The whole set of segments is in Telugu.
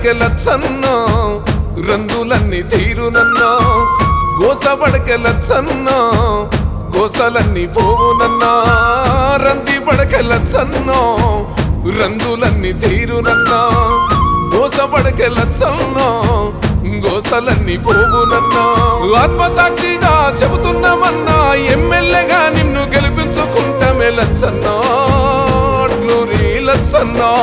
పడకె లచ్చన్నో రందులన్నీ తీరునన్నో గోస పడకె లచ్చన్నో గోసలన్నీ పోవునన్నా రంది పడకె లచ్చన్నో రందులన్నీ తీరునన్నా గోస పడకె లచ్చన్నో గోసలన్నీ పోవునన్నా ఆత్మసాక్షిగా చెబుతున్నామన్నా ఎమ్మెల్యేగా నిన్ను గెలిపించుకుంటామే లచ్చన్నా అట్లూరి లచ్చన్నా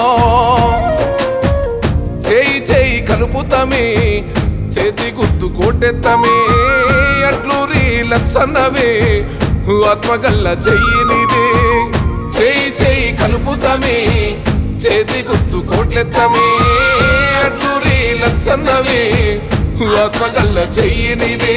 చేయి చేయి కలుపుతామే చేతి గుర్తు కోటెత్తమే అట్లూరి లచ్చన్నవే ఆత్మగల్ల చెయ్యి నీదే చేయి చేయి కలుపుతామే చేతి గుర్తు కోట్లెత్తమే అట్లూరి లచ్చన్నవే ఆత్మగల్ల చెయ్యి నీదే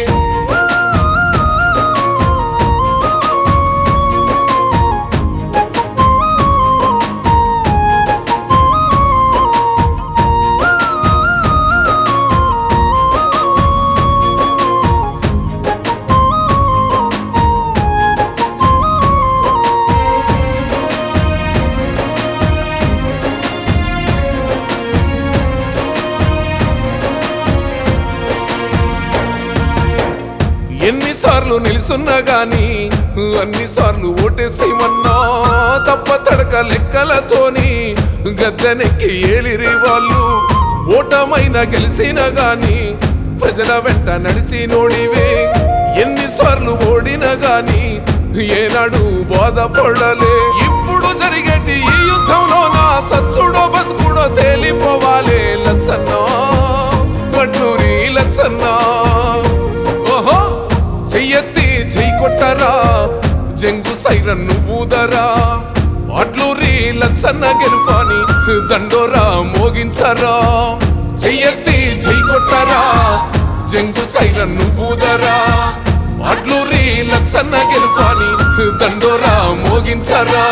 ఎన్నిసార్లు నిలుసున్నా గాని అన్నిసార్లు ఓటేస్తేమన్నా తప్ప తడక లెక్కలతోని గద్దెనెక్కి ఏలిరి వాళ్ళు ఓటమైన గెలిచిన గాని ప్రజల వెంట నడిచి నోడివే ఎన్నిసార్లు ఓడినా గాని ఏనాడు బాధపడలే ఇప్పుడు జరిగేటి ఈ యుద్ధంలో నా సచ్చుడో బతుకుడో తేలిపోవాలే లచ్చన్నా కట్టూరి లచ్చన్నా ఓహో చెయ్యెత్తి చెయ్యి కొట్టరా జంగు సైరన్ ఊదరా అట్లూరి లచ్చన్న గెలుపాని దండోరా మోగించరా చెయ్యెత్తి చెయ్యి కొట్టరా జంగు సైరన్ ఊదరా అట్లూరి లచ్చన్న గెలుపాని దండోరా మోగించరా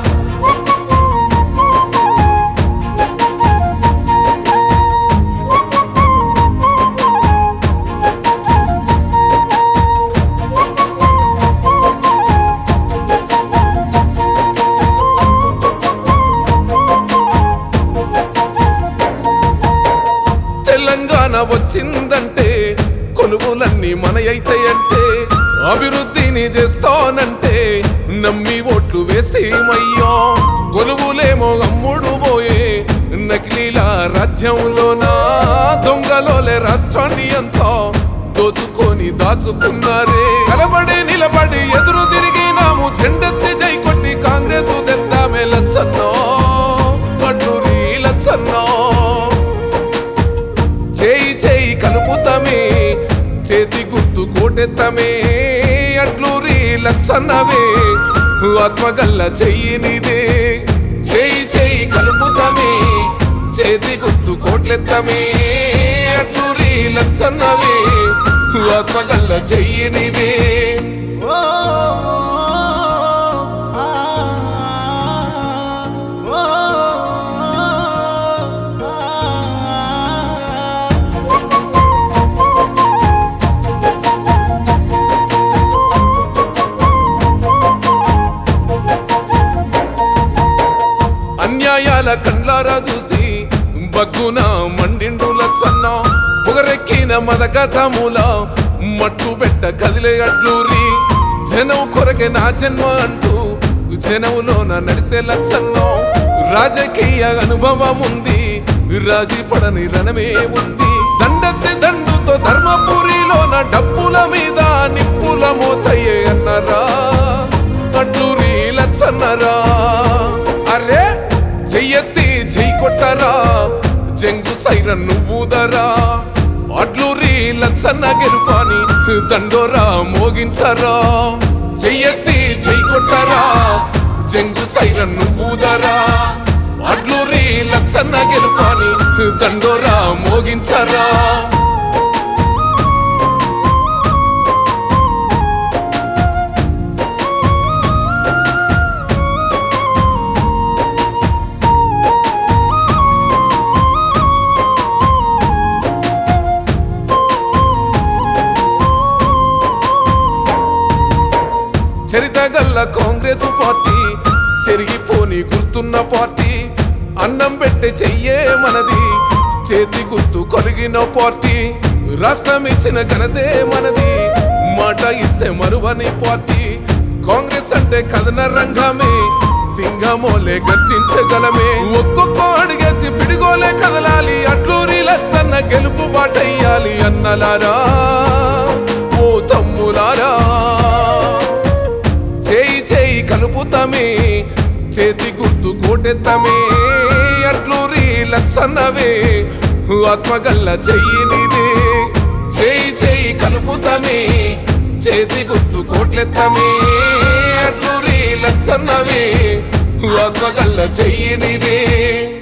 తెలంగాణ వచ్చిందంటే కొనుగోలన్నీ మన అంటే అభివృద్ధిని చేస్తానంటే నమ్మి ఓట్లు వేస్తేమయ్యో కొలువులేమో అమ్ముడు పోయే నకిలీల రాజ్యంలోనా దొంగలోలే రాష్ట్రాన్ని అంతా దోచుకొని దాచుకున్నారే కలబడి నిలబడి ఎదురు తిరిగినాము జెండెత్తి జై కొట్టి కాంగ్రెస్ తెద్దామే లచ్చన్నో అడ్డూరి లచ్చన్నో చేయి చేయి కలుపుతామే చేతి గుర్తు కోటెత్తమే అట్లూరి లచ్చన్నవే ఆత్మగల్ల చెయ్యి నీదే చేయి చేయి కలుపుతామే చేతి గుర్తు కోట్లెత్తమే అట్లూరి లచ్చన్నవే ఆత్మగల్ల చెయ్యి నీదే ఓ ఆ ఓ అన్యాయాల కండ్లారా చూసి బగ్గున మండిండు లచ్చన్న పొగరెక్కిన మదగజముల మట్టు పెట్ట కదిలే అడ్లూరి జనం కొరకే నా జన్మ అంటూ జనములోన నడిసే లచ్చన్నో రాజకీయ అనుభవం ఉంది రాజీ పడని రణమే ఉంది దండెత్తి దండుతో ధర్మపురిలోన డప్పుల మీద నిప్పుల మోతయ్యే అన్నారా అడ్లూరి లచ్చన్నరా అరే చెయ్యెత్తి చెయ్యి కొట్టరా జంగు సైరన్ ఊదరా అడ్లూరి లచ్చన్న గెలుపాని దండోరా మోగించరా చెయ్యెత్తి చెయ్యి కొట్టరా జంగు సైరన్ ఊదరా అడ్లూరి లచ్చన్న గెలుపాని దండోరా మోగించరా చరితగల్ల కాంగ్రెస్ పార్టీ చెరిగిపోని గుర్తున్న పార్టీ అన్నం పెట్టే చెయ్యే మనది చేతి గుర్తు కొలిగిన పార్టీ రాష్ట్రం ఇచ్చిన ఘనతే మనది మాట ఇస్తే మరువని పార్టీ కాంగ్రెస్ అంటే కథన రంగమే సింగమోలే గర్జించగలమే ఒక్కొక్క అడిగేసి పిడిగోలే కదలాలి అట్లూరి లచ్చన్న గెలుపు బాటయ్యాలి అన్నలారా ఓ తమ్ములారా చేయి చేయి కలుపుతామే చేతి గుర్తు కోటెత్తమే అట్లూరి లచ్చన్నవే ఆత్మగల్ల చెయ్యి నీదే చేయి చేయి కలుపుతామే చేతి గుర్తు కోట్లెత్తమే అట్లూరి లచ్చన్నవే ఆత్మగల్ల చెయ్యి నీదే